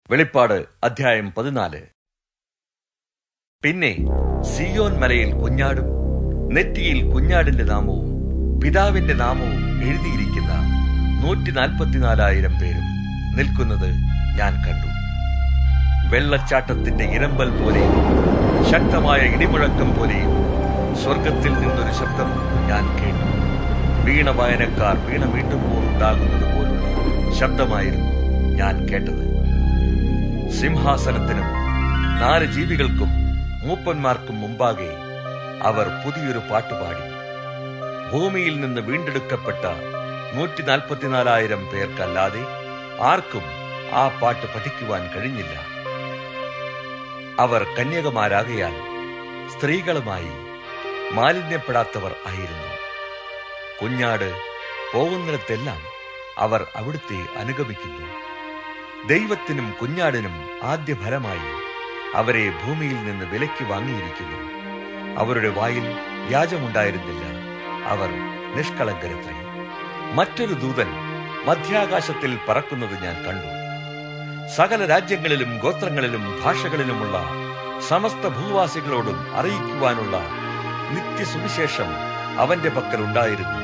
വെളിപ്പാട് അധ്യായം പതിനാല് പിന്നെ സിയോൻ മലയിൽ കുഞ്ഞാടും നെറ്റിയിൽ കുഞ്ഞാടിന്റെ നാമവും പിതാവിന്റെ നാമവും എഴുതിയിരിക്കുന്ന നൂറ്റി നാൽപ്പത്തിനാലായിരം പേരും നിൽക്കുന്നത് ഞാൻ കണ്ടു വെള്ളച്ചാട്ടത്തിന്റെ ഇരമ്പൽ പോലെയും ശക്തമായ ഇടിമുഴക്കം പോലെയും സ്വർഗത്തിൽ നിന്നൊരു ശബ്ദം ഞാൻ കേട്ടു വീണ വായനക്കാർ വീണ വീണ്ടുമ്പോൾ ഉണ്ടാകുന്നത് പോലുള്ള ശബ്ദമായിരുന്നു ഞാൻ കേട്ടത് സിംഹാസനത്തിനും നാല് ജീവികൾക്കും മൂപ്പന്മാർക്കും മുമ്പാകെ അവർ പുതിയൊരു പാട്ടുപാടി ഭൂമിയിൽ നിന്ന് വീണ്ടെടുക്കപ്പെട്ട നൂറ്റി നാൽപ്പത്തിനാലായിരം പേർക്കല്ലാതെ ആർക്കും ആ പാട്ട് പഠിക്കുവാൻ കഴിഞ്ഞില്ല അവർ കന്യകമാരാകയാൽ സ്ത്രീകളുമായി മാലിന്യപ്പെടാത്തവർ ആയിരുന്നു കുഞ്ഞാട് പോകുന്നിടത്തെല്ലാം അവർ അവിടുത്തെ അനുഗമിക്കുന്നു ദൈവത്തിനും കുഞ്ഞാടിനും ആദ്യ ഫലമായി അവരെ ഭൂമിയിൽ നിന്ന് വിലയ്ക്ക് വാങ്ങിയിരിക്കുന്നു അവരുടെ വായിൽ വ്യാജമുണ്ടായിരുന്നില്ല അവർ നിഷ്കളങ്കരത്രേ മറ്റൊരു ദൂതൻ മധ്യാകാശത്തിൽ പറക്കുന്നത് ഞാൻ കണ്ടു സകല രാജ്യങ്ങളിലും ഗോത്രങ്ങളിലും ഭാഷകളിലുമുള്ള സമസ്ത ഭൂവാസികളോടും അറിയിക്കുവാനുള്ള നിത്യസുവിശേഷം അവന്റെ പക്കൽ ഉണ്ടായിരുന്നു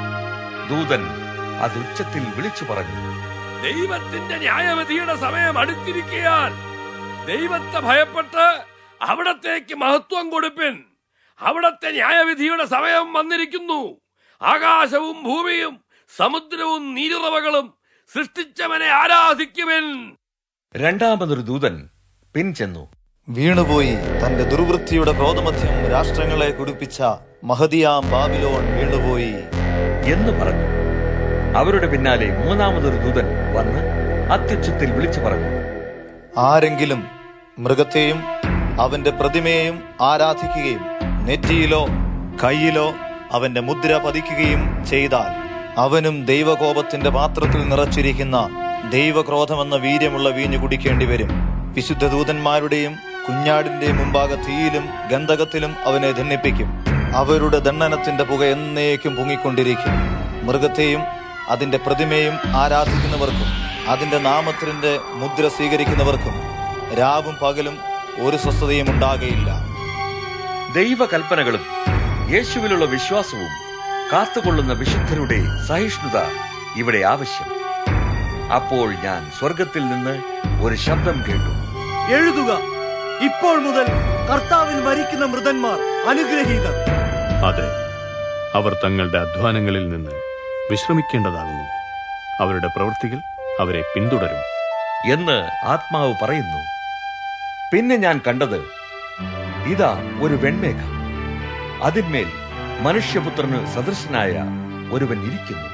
ദൂതൻ അത് ഉച്ചത്തിൽ വിളിച്ചു പറഞ്ഞു ദൈവത്തിന്റെ ന്യായവിധിയുടെ സമയം അടുത്തിരിക്കയാൽ ദൈവത്തെ ഭയപ്പെട്ട് അവിടത്തേക്ക് മഹത്വം കൊടുപ്പിൻ അവിടത്തെ ന്യായവിധിയുടെ സമയം വന്നിരിക്കുന്നു ആകാശവും ഭൂമിയും സമുദ്രവും നീരുറവകളും സൃഷ്ടിച്ചവനെ ആരാധിക്കുവിൻ രണ്ടാമതൊരു ദൂതൻ പിൻചെന്നു വീണുപോയി തന്റെ ദുർവൃത്തിയുടെ ക്രോധമധ്യം രാഷ്ട്രങ്ങളെ കുടിപ്പിച്ച മഹതിയാം ബാബിലോൺ വീണുപോയി എന്ന് പറഞ്ഞു അവരുടെ പിന്നാലെ മൂന്നാമതൊരു ദൂതൻ വന്ന് അത്യുച്ചത്തിൽ വിളിച്ചു പറഞ്ഞു ആരെങ്കിലും മൃഗത്തെയും അവന്റെ പ്രതിമയെയും ആരാധിക്കുകയും നെറ്റിയിലോ കയ്യിലോ അവന്റെ മുദ്ര പതിക്കുകയും ചെയ്താൽ അവനും ദൈവകോപത്തിന്റെ പാത്രത്തിൽ നിറച്ചിരിക്കുന്ന ദൈവക്രോധമെന്ന വീര്യമുള്ള വീഞ്ഞു കുടിക്കേണ്ടി വരും വിശുദ്ധ ദൂതന്മാരുടെയും കുഞ്ഞാടിന്റെയും മുമ്പാകെ തീയിലും ഗന്ധകത്തിലും അവനെ ധന്യപ്പിക്കും അവരുടെ ദണ്ഡനത്തിന്റെ പുക എന്നേക്കും പൊങ്ങിക്കൊണ്ടിരിക്കും മൃഗത്തെയും അതിന്റെ പ്രതിമയും ആരാധിക്കുന്നവർക്കും അതിന്റെ നാമത്തിന്റെ മുദ്ര സ്വീകരിക്കുന്നവർക്കും രാവും പകലും ഒരു സ്വസ്ഥതയും ഉണ്ടാകയില്ല ദൈവകൽപ്പനകളും യേശുവിലുള്ള വിശ്വാസവും കാത്തുകൊള്ളുന്ന വിശുദ്ധരുടെ സഹിഷ്ണുത ഇവിടെ ആവശ്യം അപ്പോൾ ഞാൻ സ്വർഗത്തിൽ നിന്ന് ഒരു ശബ്ദം കേട്ടു എഴുതുക ഇപ്പോൾ മുതൽ കർത്താവിൽ മരിക്കുന്ന മൃതന്മാർ അനുഗ്രഹീതർ അതെ അവർ തങ്ങളുടെ അധ്വാനങ്ങളിൽ നിന്ന് വിശ്രമിക്കേണ്ടതാകുന്നു അവരുടെ പ്രവൃത്തികൾ അവരെ പിന്തുടരും എന്ന് ആത്മാവ് പറയുന്നു പിന്നെ ഞാൻ കണ്ടത് ഇതാ ഒരു വെൺമേഘം അതിന്മേൽ മനുഷ്യപുത്രന് സദൃശനായ ഒരുവൻ ഇരിക്കുന്നു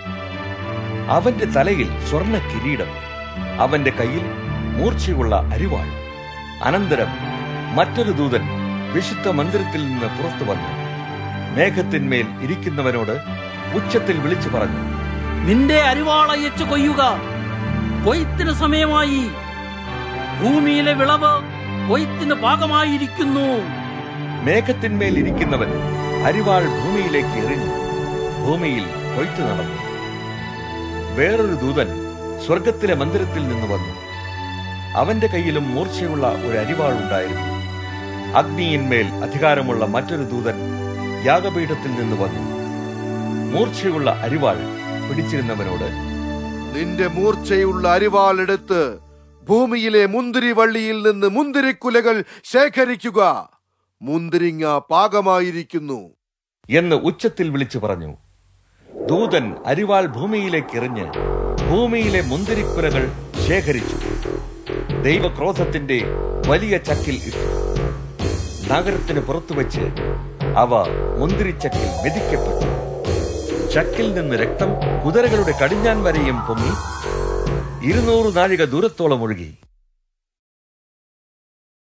അവന്റെ തലയിൽ സ്വർണ്ണ കിരീടം അവന്റെ കയ്യിൽ മൂർച്ചയുള്ള അരിവാൾ അനന്തരം മറ്റൊരു ദൂതൻ വിശുദ്ധ മന്ദിരത്തിൽ നിന്ന് പുറത്തു വന്നു മേഘത്തിന്മേൽ ഇരിക്കുന്നവനോട് ഉച്ചത്തിൽ വിളിച്ചു പറഞ്ഞു നിന്റെ അരിവാളയച്ചു കൊയ്യുക കൊയ്ത്തിന് സമയമായി ഭൂമിയിലെ വിളവ് കൊയ്ത്തിന് പാകമായിരിക്കുന്നു മേഘത്തിന്മേൽ ഇരിക്കുന്നവൻ അരിവാൾ ഭൂമിയിലേക്ക് എറിഞ്ഞു ഭൂമിയിൽ കൊയ്ത്തു നടന്നു വേറൊരു ദൂതൻ സ്വർഗത്തിലെ മന്ദിരത്തിൽ നിന്ന് വന്നു അവന്റെ കയ്യിലും മൂർച്ചയുള്ള ഒരു അരിവാൾ ഉണ്ടായിരുന്നു അഗ്നിയിന്മേൽ അധികാരമുള്ള മറ്റൊരു ദൂതൻ യാഗപീഠത്തിൽ നിന്ന് വന്നു മൂർച്ചയുള്ള അരിവാൾ പിടിച്ചിരുന്നവനോട് നിന്റെ മൂർച്ചയുള്ള അരിവാളെടുത്ത് ഭൂമിയിലെ മുന്തിരിവള്ളിയിൽ നിന്ന് മുന്തിരിക്കുലകൾ ശേഖരിക്കുക മുന്തിരിങ്ങ പാകമായിരിക്കുന്നു എന്ന് ഉച്ചത്തിൽ വിളിച്ചു പറഞ്ഞു ദൂതൻ അരിവാൾ ഭൂമിയിലേക്ക് എറിഞ്ഞ് ഭൂമിയിലെ മുന്തിരിക്കുലകൾ ശേഖരിച്ചു ദൈവക്രോധത്തിന്റെ വലിയ ചക്കിൽ ഇട്ടു നഗരത്തിന് പുറത്തുവച്ച് അവ മുന്തിരിച്ചക്കിൽ മെതിക്കപ്പെട്ടു ചക്കിൽ നിന്ന് രക്തം കുതിരകളുടെ കടിഞ്ഞാൻ വരെയും പൊങ്ങി ഇരുന്നൂറ് നാഴിക ദൂരത്തോളം ഒഴുകി